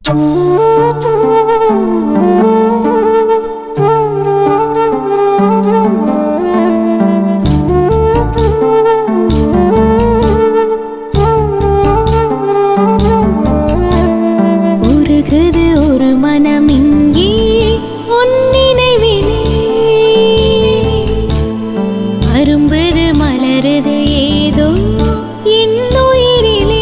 உருகுது ஒரு மனம் இங்கே உன் நினைவிலே அரும்புது மலருது ஏதோ என் உயிரிலே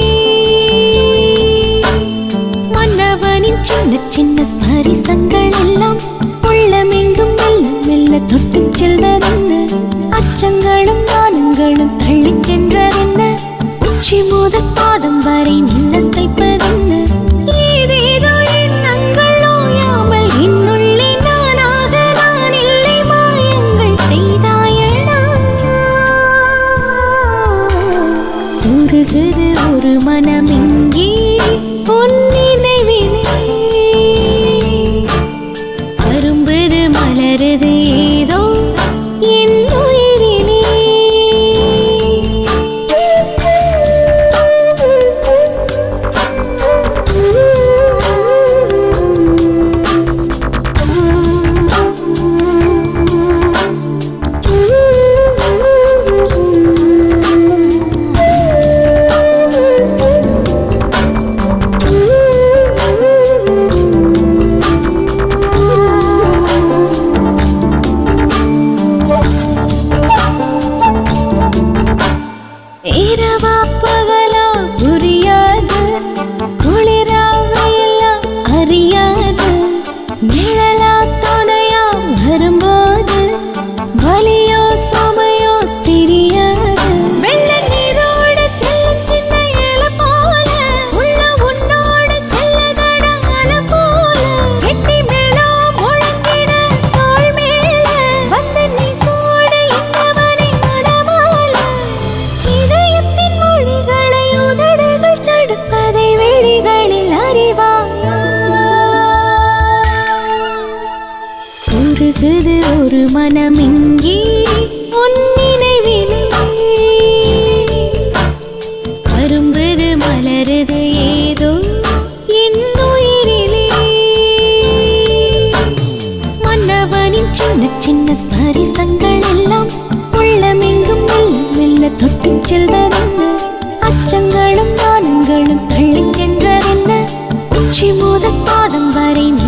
மன்னவனின் சின்ன சின்ன ஸ்பரிசங்கள் எல்லாம் உள்ளமெங்கும் மெல்ல மெல்ல தொட்டு செல்வதென்ன அச்சங்களும் நாணங்களும் தள்ளிச் சென்றதென்ன உச்சி முதல் பாதம் வரை மின்னல் தைப்பதென்ன ஏதேதோ எண்ணங்கள் ஓயாமல் என்னுள்ளே நானாக நான் இல்லை மாயங்கள் செய்தாயடா உருகுது ஒரு மனம் இங்கே உன் நினைவிலே அரும்புது மலருது ஏதோ என் உயிரிலே இரவா பகலா புரியாது குளிரா வெயிலா அறியாது நிழலா துணையா வரும்போது வலியோ சுமையோ தெரியாது வெள்ள நீரோட செல்லும் சின்ன இலை போல உள்ள உன்னோட செல்லதட அலை போல கெட்டி மேளம் முழங்கிட தோள் மேல வந்து நீ சூட இன்னவனை மனமால இதயத்தின் மொழிகளை உதடுகள் தடுப்பதை வெளிகளில் அறிவாயா உருகுது ஒரு மனம் இங்கே உன் நினைவிலே அரும்புது மலருது ஏதோ என் உயிரிலே மன்னவனின் சின்ன சின்ன ஸ்பரிசங்கள் எல்லாம் உள்ளமெங்கும் மெல்ல மெல்ல தொட்டு செல்வதென்ன அச்சங்களும் நாணங்களும் தள்ளிச் சென்றதென்ன உச்சி முதல் பாதம் வரை